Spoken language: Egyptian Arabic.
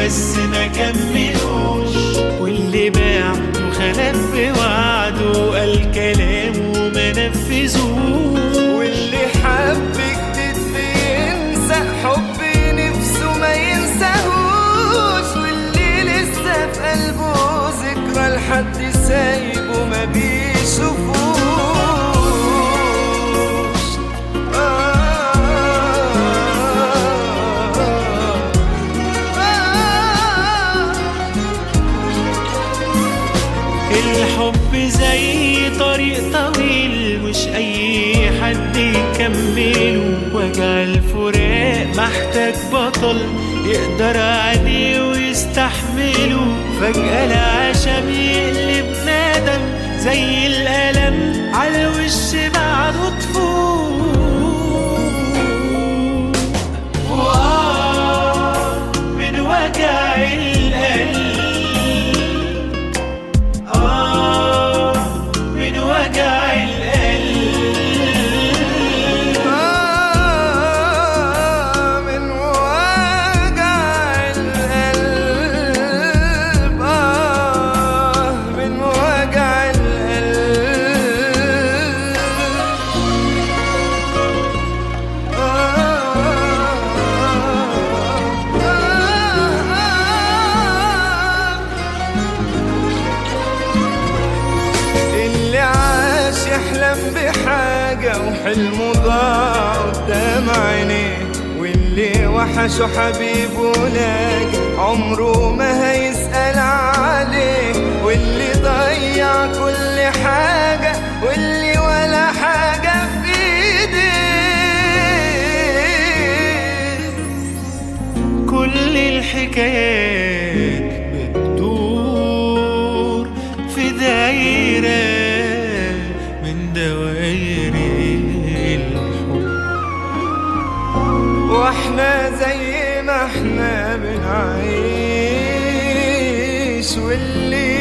بس ما كملوش واللي باع وخلف بوعده وقال كلامه وما نفذوش واللي حب جديد بينسى حب نفسه ما ينساهوش واللي لسه في قلبه ذكرى لحد سايبه ما بيشوفوش آه آه الحب زي طريق طويل مش اي حد يكمله وجع الفراق محتاج بطل يقدر عليه ويستحمله فجأة العشم يقلب ندم زي الألم على الوش بعده طفول وآه من وجع القلب آه من وجع القلب آه من وجع القلب آه من وجع القلب اللي عاش يحلم بحاجة وحلمه ضاع قدام عينيه واللي وحشه حبيبه ناجي عمره ما هيسأل عليه واللي ضيع كل حاجة واللي ولا حاجة في ايديه كل الحكايات بتدور في دايرة من دوائر الحب واحنا زي ما احنا بنعيش واللي